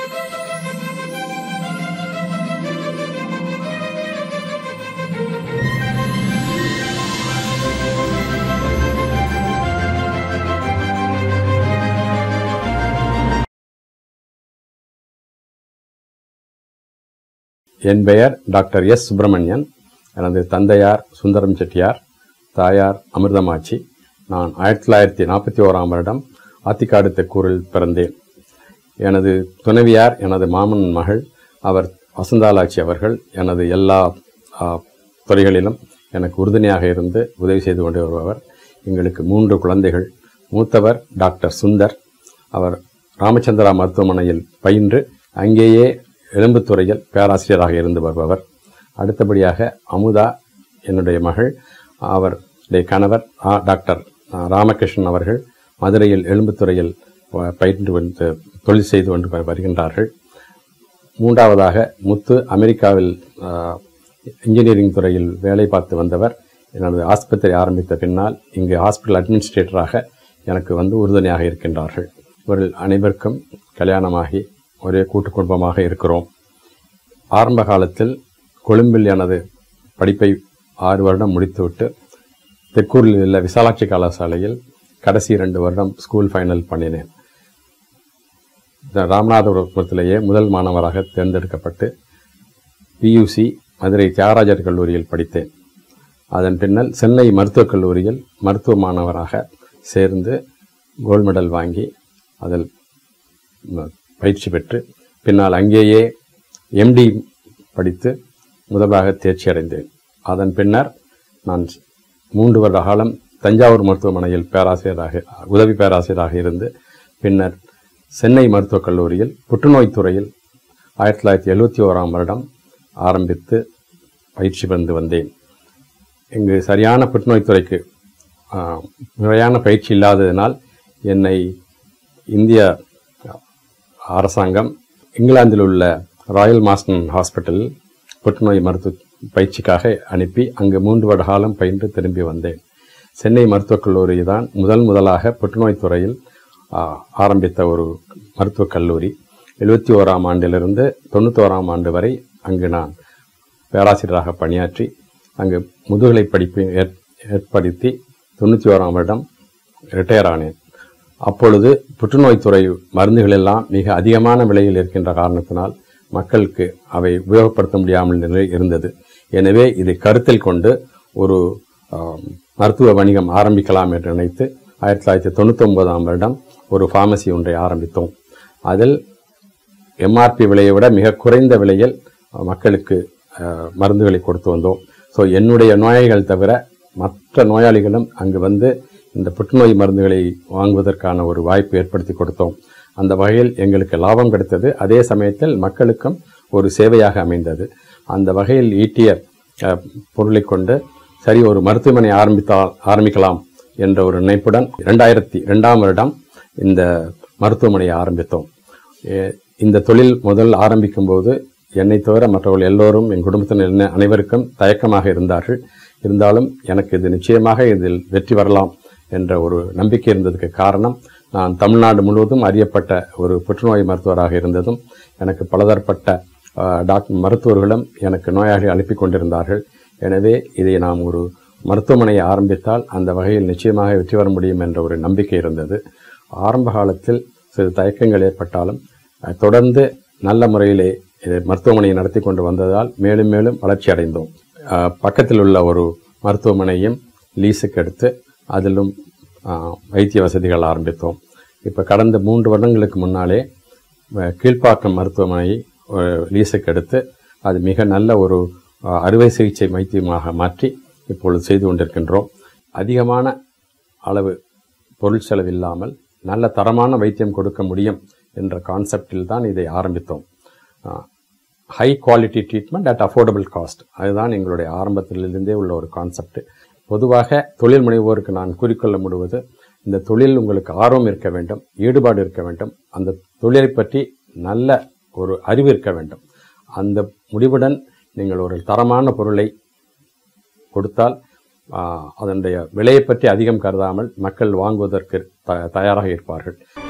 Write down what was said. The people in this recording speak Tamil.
என் பெயர் டாக்டர் எஸ் சுப்பிரமணியன் எனது தந்தையார் சுந்தரம் செட்டியார் தாயார் அமிர்தமாச்சி நான் ஆயிரத்தி தொள்ளாயிரத்தி நாற்பத்தி ஓராம் வருடம் ஆத்திக்காடு தெக்கூரில் பிறந்தேன் எனது துணைவியார் எனது மாமன் மகள் அவர் வசந்தாலாட்சி அவர்கள் எனது எல்லா ஆ, துறைகளிலும் எனக்கு உறுதுணையாக இருந்து உதவி செய்து கொண்டு வருபவர் எங்களுக்கு மூன்று குழந்தைகள் மூத்தவர் டாக்டர் சுந்தர் அவர் ராமச்சந்திரா மருத்துவமனையில் பயின்று அங்கேயே எலும்புத்துறையில் பேராசிரியராக இருந்து வருபவர் அடுத்தபடியாக அமுதா என்னுடைய மகள் அவருடைய கணவர் ஆ, டாக்டர் ஆ, ராமகிருஷ்ணன் அவர்கள் மதுரையில் எலும்புத்துறையில் வ- பயின்று வந்து தொழில் செய்து கொண்டு வ- வருகின்றார்கள் மூன்றாவதாக முத்து அமெரிக்காவில் ஆ, இன்ஜினியரிங் துறையில் வேலை பார்த்து வந்தவர் எனது ஆஸ்பத்திரி ஆரம்பித்த பின்னால் இங்கு ஹாஸ்பிட்டல் அட்மினிஸ்ட்ரேட்டராக எனக்கு வந்து உறுதுணையாக இருக்கின்றார்கள் இவர்கள் அனைவருக்கும் கல்யாணமாகி ஒரே கூட்டு குடும்பமாக இருக்கிறோம் ஆரம்ப காலத்தில் கொழும்பில் எனது படிப்பை ஆறு வருடம் முடித்துவிட்டு தெக்கூரில் உள்ள விசாலாட்சி கலாசாலையில் கடைசி இரண்டு வருடம் ஸ்கூல் ஃபைனல் பண்ணினேன் இந்த ராமநாதபுரத்திலேயே முதல் மாணவராக தேர்ந்தெடுக்கப்பட்டு பியூசி மதுரை தியாகராஜர் கல்லூரியில் படித்தேன் அதன் பின்னல் சென்னை மருத்துவக் கல்லூரியில் மருத்துவ மாணவராக சேர்ந்து கோல்டு மெடல் வாங்கி அதில் ம- பயிற்சி பெற்று பின்னால் அங்கேயே எம்டி படித்து முதலாக தேர்ச்சி அடைந்தேன் அதன் பின்னர் நான் மூன்று வருட காலம் தஞ்சாவூர் மருத்துவமனையில் பேராசிரியராக உதவி பேராசிரியராக இருந்து பின்னர் சென்னை மருத்துவக் கல்லூரியில் புற்றுநோய் துறையில் ஆயிரத்தி தொள்ளாயிரத்தி எழுபத்தி ஓராம் வருடம் ஆரம்பித்து பயிற்சி பெற்று வந்தேன் இங்கு சரியான புற்றுநோய் துறைக்கு ஆ, முறையான பயிற்சி இல்லாததினால் என்னை இந்திய அரசாங்கம் இங்கிலாந்தில் உள்ள ராயல் மாஸ்டன் ஹாஸ்பிட்டல் புற்றுநோய் மருத்துவ பயிற்சிக்காக அனுப்பி அங்கு மூன்று வருட காலம் பயின்று திரும்பி வந்தேன் சென்னை மருத்துவக் கல்லூரி தான் முதல் முதலாக புற்றுநோய் துறையில் ஆ, ஆரம்பித்த ஒரு மருத்துவக் கல்லூரி எழுபத்தி ஓராம் ஆண்டிலிருந்து தொண்ணூத்தோராம் ஆண்டு வரை அங்கு நான் பேராசிரியராக பணியாற்றி அங்கு முதுகலை படிப்பை ஏற்- ஏற்படுத்தி தொண்ணூற்றி ஓராம் வருடம் ரிட்டையர் ஆனேன் அப்பொழுது புற்றுநோய் துறை மருந்துகள் எல்லாம் மிக அதிகமான விலையில் இருக்கின்ற காரணத்தினால் மக்களுக்கு அவை உபயோகப்படுத்த முடியாமல் நிலை இருந்தது எனவே இதை கருத்தில் கொண்டு ஒரு ஆம், மருத்துவ வணிகம் ஆரம்பிக்கலாம் என்று நினைத்து ஆயிரத்தி தொள்ளாயிரத்தி தொண்ணூற்றி ஒன்பதாம் வருடம் ஒரு ஃபார்மசி ஒன்றை ஆரம்பித்தோம் அதில் எம்ஆர்பி விலையை விட மிக குறைந்த விலையில் அஹ், மக்களுக்கு அஹ், மருந்துகளை கொடுத்து வந்தோம் ஸோ என்னுடைய நோயாளிகள் தவிர மற்ற நோயாளிகளும் அங்கு வந்து இந்த புற்றுநோய் மருந்துகளை வாங்குவதற்கான ஒரு வாய்ப்பு ஏற்படுத்தி கொடுத்தோம் அந்த வகையில் எங்களுக்கு லாபம் கிடைத்தது அதே சமயத்தில் மக்களுக்கும் ஒரு சேவையாக அமைந்தது அந்த வகையில் ஈட்டிய அஹ், பொருளை கொண்டு சரி ஒரு மருத்துவமனை ஆரம்பித்தால் ஆரம்பிக்கலாம் என்ற ஒரு நினைப்புடன் இரண்டாயிரத்தி இரண்டாம் வருடம் இந்த மருத்துவமனையை ஆரம்பித்தோம் எ- இந்த தொழில் முதல் ஆரம்பிக்கும் போது என்னை தவிர மற்றவர்கள் எல்லோரும் என் குடும்பத்தினர் என்ன- அனைவருக்கும் தயக்கமாக இருந்தார்கள் இருந்தாலும் எனக்கு இது நிச்சயமாக இதில் வெற்றி வரலாம் என்ற ஒரு நம்பிக்கை இருந்ததுக்கு காரணம் நான் தமிழ்நாடு முழுவதும் அறியப்பட்ட ஒரு புற்றுநோய் மருத்துவராக இருந்ததும் எனக்கு பலதரப்பட்ட அஹ், டாக்டர் மருத்துவர்களும் எனக்கு நோயாளிகளை அனுப்பி கொண்டிருந்தார்கள் எனவே இதை நாம் ஒரு மருத்துவமனையை ஆரம்பித்தால் அந்த வகையில் நிச்சயமாக வெற்றி வர முடியும் என்ற ஒரு நம்பிக்கை இருந்தது ஆரம்ப காலத்தில் சிறு தயக்கங்கள் ஏற்பட்டாலும் அஹ், தொடர்ந்து நல்ல முறையிலே இதை மருத்துவமனையை நடத்தி கொண்டு வந்ததால் மேலும் மேலும் வளர்ச்சி அடைந்தோம் அஹ், பக்கத்தில் உள்ள ஒரு மருத்துவமனையும் லீஸுக்கு எடுத்து அதிலும் அஹ், வைத்திய வசதிகள் ஆரம்பித்தோம் இப்போ கடந்த மூன்று வருடங்களுக்கு முன்னாலே அஹ், கீழ்ப்பாக்கம் மருத்துவமனையை அஹ், லீஸுக்கு எடுத்து அது மிக நல்ல ஒரு அஹ், அறுவை சிகிச்சை வைத்தியமாக மாற்றி இப்பொழுது செய்து கொண்டிருக்கின்றோம் அதிகமான அளவு பொருள் செலவு இல்லாமல் நல்ல தரமான வைத்தியம் கொடுக்க முடியும் என்ற கான்செப்டில் தான் இதை ஆரம்பித்தோம் high quality treatment at affordable cost அதுதான் எங்களுடைய ஆரம்பத்திலிருந்தே உள்ள ஒரு கான்செப்ட் பொதுவாக தொழில் முனைவோருக்கு நான் கூறிக்கொள்ள முடிவது இந்த தொழில் உங்களுக்கு ஆர்வம் இருக்க வேண்டும் ஈடுபாடு இருக்க வேண்டும் அந்த தொழிலை பற்றி நல்ல ஒரு அறிவு இருக்க வேண்டும் அந்த முடிவுடன் நீங்கள் ஒரு தரமான பொருளை கொடுத்தால் ஆ, அதனுடைய விலையை பற்றி அதிகம் கருதாமல் மக்கள் வாங்குவதற்கு த- தயாராக இருப்பார்கள்